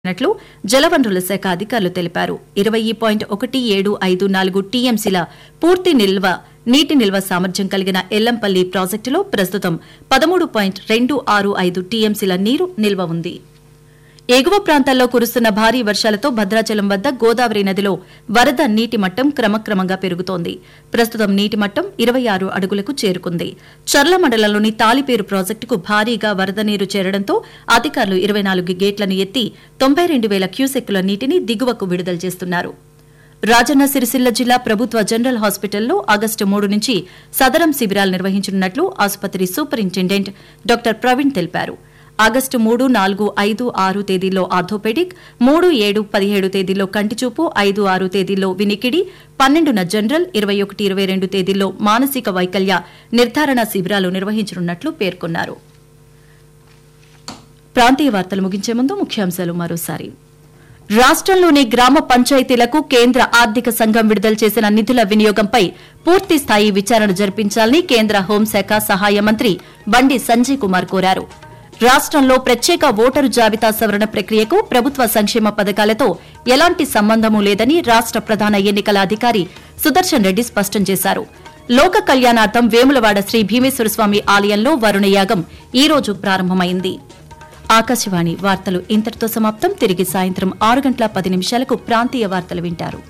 నట్లు జలవనరుల శాఖ అధికారులు తెలిపారు ఇరవై పాయింట్ ఒకటి ఏడు ఐదు నాలుగు టీఎంసీల పూర్తి నిల్వ నీటి నిల్వ సామర్థ్యం కలిగిన ఎల్లంపల్లి ప్రాజెక్టులో ప్రస్తుతం పదమూడు పాయింట్ రెండు ఆరు ఐదు టీఎంసీల నీరు నిల్వ ఉంది ఎగువ ప్రాంతాల్లో కురుస్తున్న భారీ వర్షాలతో భద్రాచలం వద్ద గోదావరి నదిలో వరద నీటి మట్టం క్రమక్రమంగా పెరుగుతోంది ప్రస్తుతం నీటి మట్టం ఇరవై ఆరు అడుగులకు చేరుకుంది చర్ల మండలంలోని తాలిపేరు ప్రాజెక్టుకు భారీగా వరద నీరు చేరడంతో అధికారులు ఇరవై నాలుగు గేట్లను ఎత్తి తొంభై రెండు వేల క్యూసెక్కుల నీటిని దిగువకు విడుదల చేస్తున్నారు రాజన్న సిరిసిల్ల జిల్లా ప్రభుత్వ జనరల్ హాస్పిటల్లో ఆగస్టు మూడు నుంచి సదరం శిబిరాలు నిర్వహించనున్నట్లు ఆసుపత్రి సూపరింటెండెంట్ డాక్టర్ ప్రవీణ్ తెలిపారు ఆగస్టు మూడు నాలుగు ఐదు ఆరు తేదీల్లో ఆర్థోపెడిక్ మూడు ఏడు పదిహేడు తేదీల్లో కంటిచూపు ఐదు ఆరు తేదీల్లో వినికిడి పన్నెండున జనరల్ ఇరవై ఒకటి ఇరవై రెండు తేదీల్లో మానసిక వైకల్య నిర్ధారణ శిబిరాలు నిర్వహించనున్నట్లు పేర్కొన్నారు ప్రాంతీయ వార్తలు ముగించే ముందు ముఖ్యాంశాలు మరోసారి రాష్ట్రంలోని గ్రామ పంచాయతీలకు కేంద్ర ఆర్థిక సంఘం విడుదల చేసిన నిధుల వినియోగంపై పూర్తి స్థాయి విచారణ జరిపించాలని కేంద్ర హోంశాఖ సహాయ మంత్రి బండి సంజయ్ కుమార్ కోరారు రాష్ట్రంలో ప్రత్యేక ఓటరు జాబితా సవరణ ప్రక్రియకు ప్రభుత్వ సంక్షేమ పథకాలతో ఎలాంటి సంబంధమూ లేదని రాష్ట్ర ప్రధాన ఎన్నికల అధికారి సుదర్శన్ రెడ్డి స్పష్టం చేశారు లోక కళ్యాణార్థం వేములవాడ శ్రీ భీమేశ్వర స్వామి ఆలయంలో వరుణయాగం ఈ రోజు ప్రారంభమైంది ఆకాశవాణి వార్తలు ఇంతటితో సమాప్తం తిరిగి సాయంత్రం ఆరు గంటల పది నిమిషాలకు ప్రాంతీయ వార్తలు వింటారు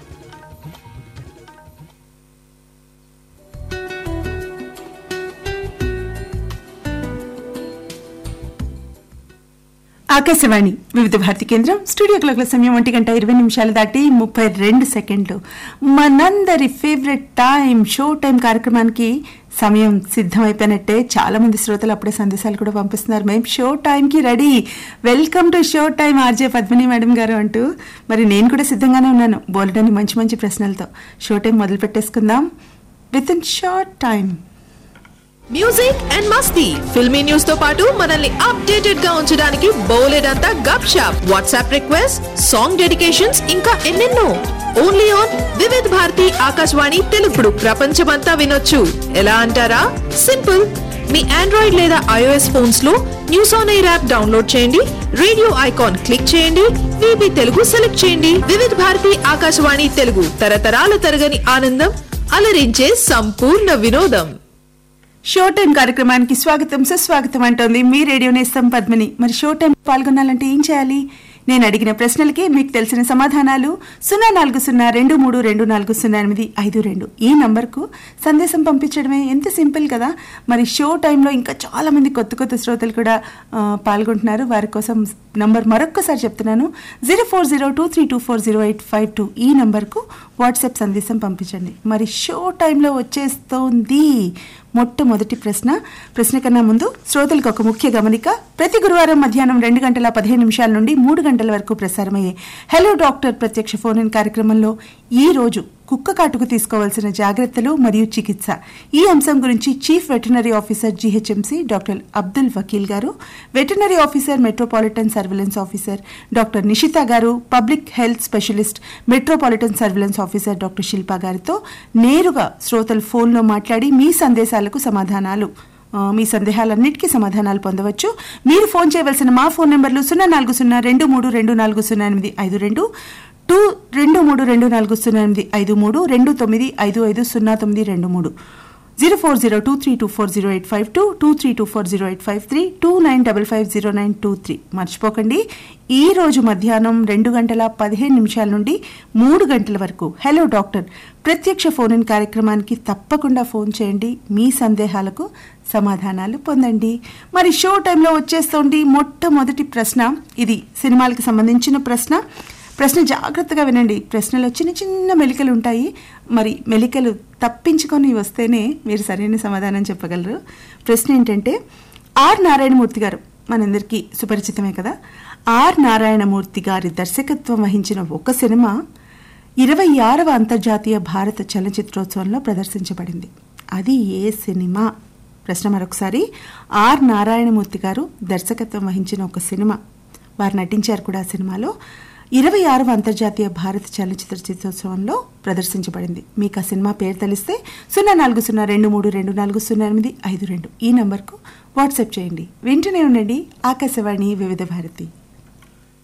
ఆకాశవాణి వివిధ భారతి కేంద్రం స్టూడియో క్లాక్ల సమయం ఒంటి గంట ఇరవై నిమిషాలు దాటి ముప్పై రెండు సెకండ్లు మనందరి ఫేవరెట్ టైం షో టైం కార్యక్రమానికి సమయం సిద్ధమైపోయినట్టే చాలా మంది శ్రోతలు అప్పుడే సందేశాలు కూడా పంపిస్తున్నారు మేము షో టైంకి ready welcome to show time RJ Padmini madam garu అంటూ మరి నేను కూడా సిద్ధంగానే ఉన్నాను బోలెడని మంచి మంచి ప్రశ్నలతో షో టైం మొదలు పెట్టేసుకుందాం with in short time music and మస్తీ ఫిల్మీ న్యూస్ తో పాటు మనల్ని అప్డేటెడ్ గా ఉంచడానికి బోలెడంతా gupshup WhatsApp request song dedications ఇంకా ఎన్నెన్నో ఓన్లీ ఆన్ వివిధ్ భారతి ఆకాశవాణి తెలుగుడు ప్రపంచమంతా వినొచ్చు ఎలా అంటారా సింపుల్ మీ ఆండ్రాయిడ్ లేదా ఐఓఎస్ ఫోన్స్ లో news on air app download చేయండి రేడియో ఐకాన్ క్లిక్ చేయండి వీబీ తెలుగు సెలెక్ట్ చేయండి వివిధ్ భారతి ఆకాశవాణి తెలుగు తరతరాల తరగని ఆనందం అలరించే సంపూర్ణ వినోదం షో టైం కార్యక్రమానికి స్వాగతం సుస్వాగతం అంటోంది మీ రేడియో నేస్తం పద్మిని మరి షో టైం పాల్గొనాలంటే ఏం చేయాలి నేను అడిగిన ప్రశ్నలకి మీకు తెలిసిన సమాధానాలు సున్నా నాలుగు సున్నా రెండు మూడు రెండు నాలుగు సున్నా ఎనిమిది ఐదు రెండు ఈ నంబర్కు సందేశం పంపించడమే ఎంత సింపుల్ కదా మరి షో టైంలో ఇంకా చాలా మంది కొత్త కొత్త శ్రోతలు కూడా ఆ, పాల్గొంటున్నారు వారి కోసం నంబర్ మరొక్కసారి చెప్తున్నాను zero four zero two three two four zero eight five two ఈ నంబర్కు వాట్సాప్ సందేశం పంపించండి మరి షో టైంలో వచ్చేస్తోంది మొట్టమొదటి ప్రశ్న ప్రశ్న కన్నా ముందు శ్రోతలకు ఒక ముఖ్య గమనిక ప్రతి గురువారం మధ్యాహ్నం రెండు గంటల పదిహేను నిమిషాల నుండి మూడు గంటల వరకు ప్రసారమయ్యే హలో డాక్టర్ ప్రత్యక్ష ఫోన్ ఇన్ కార్యక్రమంలో ఈ రోజు కుక్క కాటుకు తీసుకోవాల్సిన జాగ్రత్తలు మరియు చికిత్స ఈ అంశం గురించి chief veterinary officer GHMC doctor Abdul Vakeel garu veterinary officer metropolitan surveillance officer doctor Nishitha garu public health specialist metropolitan surveillance officer doctor Shilpa గారితో నేరుగా శ్రోతలు ఫోన్లో మాట్లాడి మీ సందేశాలకు సమాధానాలు ఆ, మీ సందేహాలన్నిటికీ సమాధానాలు పొందవచ్చు మీరు ఫోన్ చేయవలసిన మా ఫోన్ నెంబర్లు సున్నా నాలుగు సున్నా రెండు మూడు రెండు నాలుగు సున్నా ఎనిమిది ఐదు రెండు టూ రెండు మూడు రెండు నాలుగు సున్నా ఎనిమిది ఐదు మూడు రెండు తొమ్మిది ఐదు ఐదు సున్నా తొమ్మిది రెండు మూడు zero four zero two three two four zero eight five two two three two four zero eight five three two nine double five zero nine two three మర్చిపోకండి ఈ రోజు మధ్యాహ్నం రెండు గంటల పదిహేను నిమిషాల నుండి మూడు గంటల వరకు హలో డాక్టర్ ప్రత్యక్ష ఫోన్ ఇన్ కార్యక్రమానికి తప్పకుండా ఫోన్ చేయండి మీ సందేహాలకు సమాధానాలు పొందండి మరి షో టైంలో వచ్చేస్తోంది మొట్టమొదటి ప్రశ్న ఇది సినిమాలకు సంబంధించిన ప్రశ్న ప్రశ్న జాగ్రత్తగా వినండి ప్రశ్నలో చిన్న చిన్న మెలికలు ఉంటాయి మరి మెలికలు తప్పించుకొని వస్తేనే మీరు సరైన సమాధానం చెప్పగలరు ప్రశ్న ఏంటంటే ఆర్ నారాయణమూర్తి గారు మనందరికీ సుపరిచితమే కదా ఆర్ నారాయణమూర్తి గారి దర్శకత్వం వహించిన ఒక సినిమా ఇరవై ఆరవ అంతర్జాతీయ భారత చలనచిత్రోత్సవంలో ప్రదర్శించబడింది అది ఏ సినిమా ప్రశ్న మరొకసారి ఆర్ నారాయణమూర్తి గారు దర్శకత్వం వహించిన ఒక సినిమా వారు నటించారు కూడా ఆ సినిమాలో ఇరవై ఆరవ అంతర్జాతీయ భారత చలనచిత్ర చిత్రోత్సవంలో ప్రదర్శించబడింది మీకు ఆ సినిమా పేరు తెలిస్తే సున్నా నాలుగు సున్నా రెండు మూడు రెండు నాలుగు సున్నా ఎనిమిది ఐదు రెండు ఈ నంబర్కు వాట్సాప్ చేయండి వింటూనే ఉండండి ఆకాశవాణి వివిధ భారతి